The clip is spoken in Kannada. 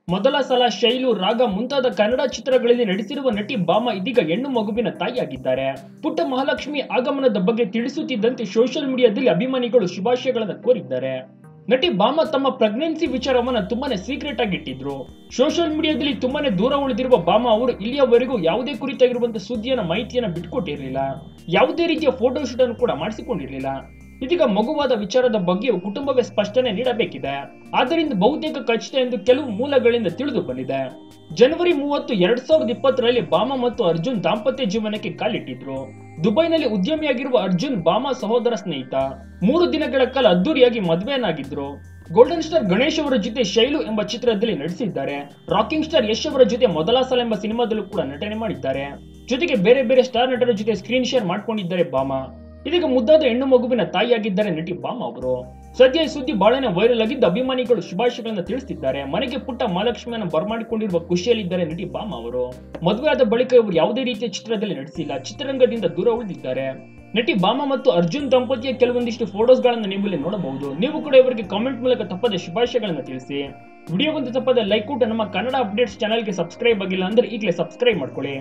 ಮೊದಲ ಸಲ ಶೈಲು ರಾಗ ಮುಂತಾದ ಕನ್ನಡ ಚಿತ್ರಗಳಲ್ಲಿ ನಟಿಸಿರುವ ನಟಿ ಬಾಮ ಇದೀಗ ಹೆಣ್ಣು ಮಗುವಿನ ತಾಯಿಯಾಗಿದ್ದಾರೆ ಪುಟ್ಟ ಮಹಾಲಕ್ಷ್ಮಿ ಆಗಮನದ ಬಗ್ಗೆ ತಿಳಿಸುತ್ತಿದ್ದಂತೆ ಸೋಷಿಯಲ್ ಮೀಡಿಯಾದಲ್ಲಿ ಅಭಿಮಾನಿಗಳು ಶುಭಾಶಯಗಳನ್ನು ಕೋರಿದ್ದಾರೆ ನಟಿ ಬಾಮ ತಮ್ಮ ಪ್ರೆಗ್ನೆನ್ಸಿ ವಿಚಾರವನ್ನ ತುಂಬಾನೇ ಸೀಕ್ರೆಟ್ ಆಗಿ ಇಟ್ಟಿದ್ರು ಸೋಷಿಯಲ್ ಮೀಡಿಯಾದಲ್ಲಿ ತುಂಬಾನೇ ದೂರ ಉಳಿದಿರುವ ಬಾಮ ಅವರು ಇಲ್ಲಿಯವರೆಗೂ ಯಾವುದೇ ಕುರಿತಾಗಿರುವಂತಹ ಸುದ್ದಿಯನ್ನ ಮಾಹಿತಿಯನ್ನ ಬಿಟ್ಕೊಟ್ಟಿರಲಿಲ್ಲ ಯಾವುದೇ ರೀತಿಯ ಫೋಟೋ ಶೂಟ್ ಅನ್ನು ಕೂಡ ಮಾಡಿಸಿಕೊಂಡಿರಲಿಲ್ಲ ಇದೀಗ ಮಗುವಾದ ವಿಚಾರದ ಬಗ್ಗೆಯೂ ಕುಟುಂಬವೇ ಸ್ಪಷ್ಟನೆ ನೀಡಬೇಕಿದೆ ಆದ್ದರಿಂದ ಬಹುತೇಕ ಖಚಿತ ಎಂದು ಕೆಲವು ಮೂಲಗಳಿಂದ ತಿಳಿದು ಬಂದಿದೆ ಜನವರಿ ಮೂವತ್ತು ಎರಡ್ ಸಾವಿರದ ಇಪ್ಪತ್ತರಲ್ಲಿ ಬಾಮ ಮತ್ತು ಅರ್ಜುನ್ ದಾಂಪತ್ಯ ಜೀವನಕ್ಕೆ ಕಾಲಿಟ್ಟಿದ್ರು ದುಬೈನಲ್ಲಿ ಉದ್ಯಮಿಯಾಗಿರುವ ಅರ್ಜುನ್ ಬಾಮ ಸಹೋದರ ಸ್ನೇಹಿತ ಮೂರು ದಿನಗಳ ಕಾಲ ಅದ್ದೂರಿಯಾಗಿ ಮದುವೆಯನ್ನಾಗಿದ್ರು ಗೋಲ್ಡನ್ ಸ್ಟಾರ್ ಗಣೇಶ್ ಅವರ ಜೊತೆ ಶೈಲು ಎಂಬ ಚಿತ್ರದಲ್ಲಿ ನಟಿಸಿದ್ದಾರೆ ರಾಕಿಂಗ್ ಸ್ಟಾರ್ ಯಶ್ ಅವರ ಜೊತೆ ಮೊದಲ ಸಲ ಎಂಬ ಸಿನಿಮಾದಲ್ಲೂ ಕೂಡ ನಟನೆ ಮಾಡಿದ್ದಾರೆ ಜೊತೆಗೆ ಬೇರೆ ಬೇರೆ ಸ್ಟಾರ್ ನಟರ ಜೊತೆ ಸ್ಕ್ರೀನ್ ಶೇರ್ ಮಾಡ್ಕೊಂಡಿದ್ದಾರೆ ಬಾಮ ಇದೀಗ ಮುದ್ದಾದ ಹೆಣ್ಣು ಮಗುವಿನ ತಾಯಿಯಾಗಿದ್ದಾರೆ ನಟಿ ಬಾಮ ಅವರು ಸದ್ಯ ಈ ಸುದ್ದಿ ಬಹಳನೇ ವೈರಲ್ ಆಗಿದ್ದು ಅಭಿಮಾನಿಗಳು ಶುಭಾಶಯಗಳನ್ನ ತಿಳಿಸುತ್ತಿದ್ದಾರೆ ಮನೆಗೆ ಪುಟ್ಟ ಮಹಾಲಕ್ಷ್ಮಿಯನ್ನು ಬರಮಾಡಿಕೊಂಡಿರುವ ಖುಷಿಯಲ್ಲಿದ್ದಾರೆ ನಟಿ ಬಾಮ ಅವರು ಮದುವೆ ಆದ ಬಳಿಕ ಇವರು ಯಾವುದೇ ರೀತಿಯ ಚಿತ್ರದಲ್ಲಿ ನಟಿಸಿಲ್ಲ ಚಿತ್ರರಂಗದಿಂದ ದೂರ ಉಳಿದಿದ್ದಾರೆ ನಟಿ ಬಾಮ ಮತ್ತು ಅರ್ಜುನ್ ದಂಪತಿಯ ಕೆಲವೊಂದಿಷ್ಟು ಫೋಟೋಸ್ ಗಳನ್ನ ನೀವು ಇಲ್ಲಿ ನೋಡಬಹುದು ನೀವು ಕೂಡ ಇವರಿಗೆ ಕಾಮೆಂಟ್ ಮೂಲಕ ತಪ್ಪದೆ ಶುಭಾಶಯಗಳನ್ನ ತಿಳಿಸಿ ವಿಡಿಯೋಗೊಂದು ತಪ್ಪದೆ ಲೈಕ್ ಕೊಟ್ಟು ನಮ್ಮ ಕನ್ನಡ ಅಪ್ಡೇಟ್ಸ್ ಚಾನಲ್ಗೆ ಸಬ್ಸ್ಕ್ರೈಬ್ ಆಗಿಲ್ಲ ಅಂದ್ರೆ ಈಗಲೇ ಸಬ್ಸ್ಕ್ರೈಬ್ ಮಾಡ್ಕೊಳ್ಳಿ